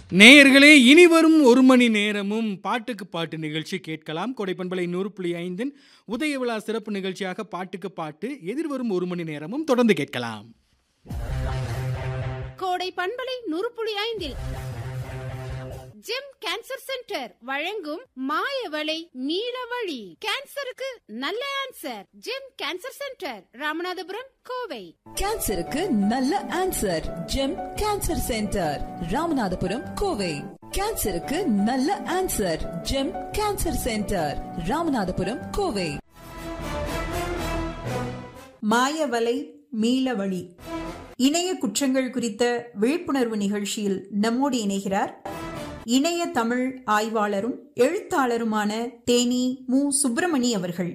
நேயர்களே இனி வரும் ஒரு மணி நேரமும் பாட்டுக்கு பாட்டு நிகழ்ச்சி கேட்கலாம் கொடைப்பண்பலை நூறு புள்ளி ஐந்தின் உதய விழா சிறப்பு நிகழ்ச்சியாக பாட்டுக்கு பாட்டு எதிர்வரும் ஒரு மணி நேரமும் தொடர்ந்து கேட்கலாம் கோடை பண்பலை நூறு புள்ளி ஐந்தில் ஜெம் கேன்சர் சென்டர் வழங்கும் மாயவளை நீலவழி கேன்சருக்கு நல்ல answer Gem cancer centre Ramanathapuram Kovai கேன்சருக்கு நல்ல answer Gem cancer centre Ramanathapuram Kovai கேன்சருக்கு நல்ல answer Gem cancer centre Ramanathapuram Kovai மாயவலை மீளவழி இணைய குற்றங்கள் குறித்த விழிப்புணர்வு நிகழ்ச்சியில் நம்மோடு இணைகிறார் இணைய தமிழ் ஆய்வாளரும் எழுத்தாளருமான தேனி மு சுப்பிரமணி அவர்கள்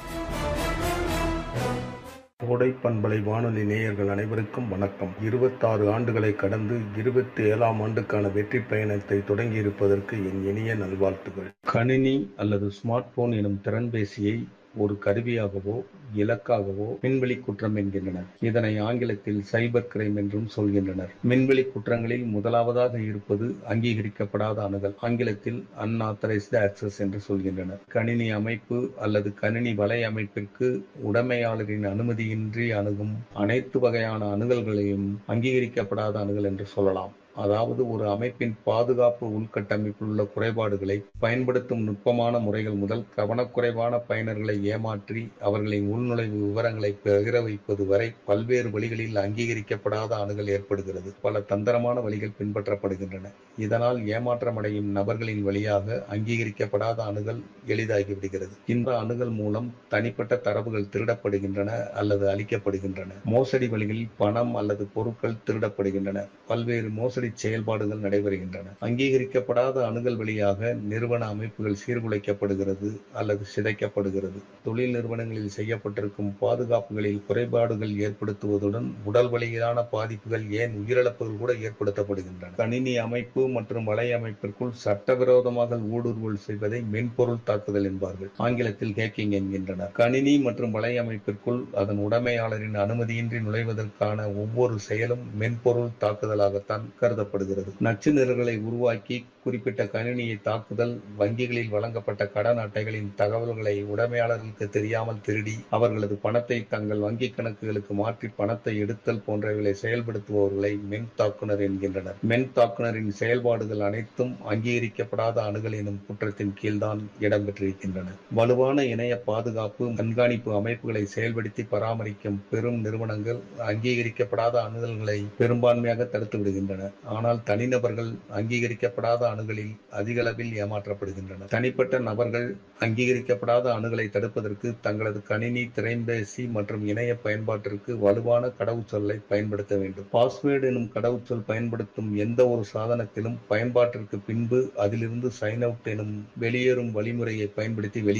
கோடை பண்பலை வானொலி நேயர்கள் அனைவருக்கும் வணக்கம் இருபத்தாறு ஆண்டுகளை கடந்து இருபத்தி ஏழாம் ஆண்டுக்கான வெற்றி பயணத்தை தொடங்கியிருப்பதற்கு என் இனிய நல்வாழ்த்துகள் கணினி அல்லது ஸ்மார்ட் போன் எனும் திறன்பேசியை ஒரு கருவியாகவோ இலக்காகவோ விண்வெளி குற்றம் என்கின்றனர் இதனை ஆங்கிலத்தில் சைபர் கிரைம் என்றும் சொல்கின்றனர் விண்வெளி குற்றங்களில் முதலாவதாக இருப்பது அங்கீகரிக்கப்படாத அணுகல் ஆங்கிலத்தில் அன்ஆத்தரைஸ்டு ஆக்சஸ் என்று சொல்கின்றனர் கணினி அமைப்பு அல்லது கணினி வலை அமைப்பிற்கு உடைமையாளரின் அனுமதியின்றி அணுகும் அனைத்து வகையான அணுகல்களையும் அங்கீகரிக்கப்படாத அணுகல் என்று சொல்லலாம் அதாவது ஒரு அமைப்பின் பாதுகாப்பு உள்கட்டமைப்பில் உள்ள குறைபாடுகளை பயன்படுத்தும் நுட்பமான முறைகள் முதல் கவனக்குறைவான பயனர்களை ஏமாற்றி அவர்களின் உள்நுழைவு விவரங்களை பகிர வைப்பது வரை பல்வேறு வழிகளில் அங்கீகரிக்கப்படாத அணுகல் ஏற்படுகிறது பல தந்திரமான வழிகள் பின்பற்றப்படுகின்றன இதனால் ஏமாற்றமடையும் நபர்களின் வழியாக அங்கீகரிக்கப்படாத அணுகல் எளிதாகிவிடுகிறது இந்த அணுகல் மூலம் தனிப்பட்ட தரவுகள் திருடப்படுகின்றன அல்லது அளிக்கப்படுகின்றன மோசடி வழிகளில் பணம் அல்லது பொருட்கள் திருடப்படுகின்றன பல்வேறு மோசடி செயல்பாடுகள் நடைபெறுகின்றன அங்கீகரிக்கப்படாத அணுகல் வழியாக நிறுவன அமைப்புகள் சீர்குலைக்கப்படுகிறது அல்லது சிதைக்கப்படுகிறது தொழில் நிறுவனங்களில் செய்யப்பட்டிருக்கும் பாதுகாப்புகளில் குறைபாடுகள் ஏற்படுத்துவதுடன் உடல் வழியிலான பாதிப்புகள் ஏன் உயிரிழப்புகள் கூட ஏற்படுத்தப்படுகின்றன கணினி அமைப்பு மற்றும் வலை அமைப்பிற்குள் சட்டவிரோதமாக ஊடுருவல் செய்வதை மென்பொருள் தாக்குதல் என்பார்கள் ஆங்கிலத்தில் ஹேக்கிங் என்கின்றனர் கணினி மற்றும் வலை அமைப்பிற்குள் அதன் உடைமையாளரின் அனுமதியின்றி நுழைவதற்கான ஒவ்வொரு செயலும் மென்பொருள் தாக்குதலாகத்தான் கருதப்படுகிறது நச்சு நிறங்களை உருவாக்கி குறிப்பிட்ட கணினியை தாக்குதல் வங்கிகளில் வழங்கப்பட்ட கடன் அட்டைகளின் தகவல்களை உடைமையாளர்களுக்கு தெரியாமல் திருடி அவர்களது பணத்தை தங்கள் வங்கி கணக்குகளுக்கு மாற்றி பணத்தை எடுத்தல் போன்றவைகளை செயல்படுத்துபவர்களை மென் தாக்குனர் என்கின்றனர் மென் தாக்குனரின் செயல்பாடுகள் அனைத்தும் அங்கீகரிக்கப்படாத அணுகல் எனும் குற்றத்தின் கீழ்தான் இடம்பெற்றிருக்கின்றன வலுவான இணைய பாதுகாப்பு கண்காணிப்பு அமைப்புகளை செயல்படுத்தி பராமரிக்கும் பெரும் நிறுவனங்கள் அங்கீகரிக்கப்படாத அணுகல்களை பெரும்பான்மையாக தடுத்து விடுகின்றன ஆனால் தனிநபர்கள் அங்கீகரிக்கப்படாத அணுகலில் அதிகளவில் ஏமாற்றப்படுகின்றனர் தனிப்பட்ட நபர்கள் அங்கீகரிக்கப்படாத அணுகலை தடுப்பதற்கு தங்களது கணினி திரைம்பேசி மற்றும் இணைய பயன்பாட்டிற்கு வலுவான கடவுச்சொல்லை பயன்படுத்த வேண்டும் பாஸ்வேர்டு எனும் கடவுச்சொல் பயன்படுத்தும் எந்த ஒரு சாதனத்திலும் பயன்பாட்டிற்கு பின்பு அதிலிருந்து சைன் அவுட் எனும் வெளியேறும் வழிமுறையை பயன்படுத்தி வெளியே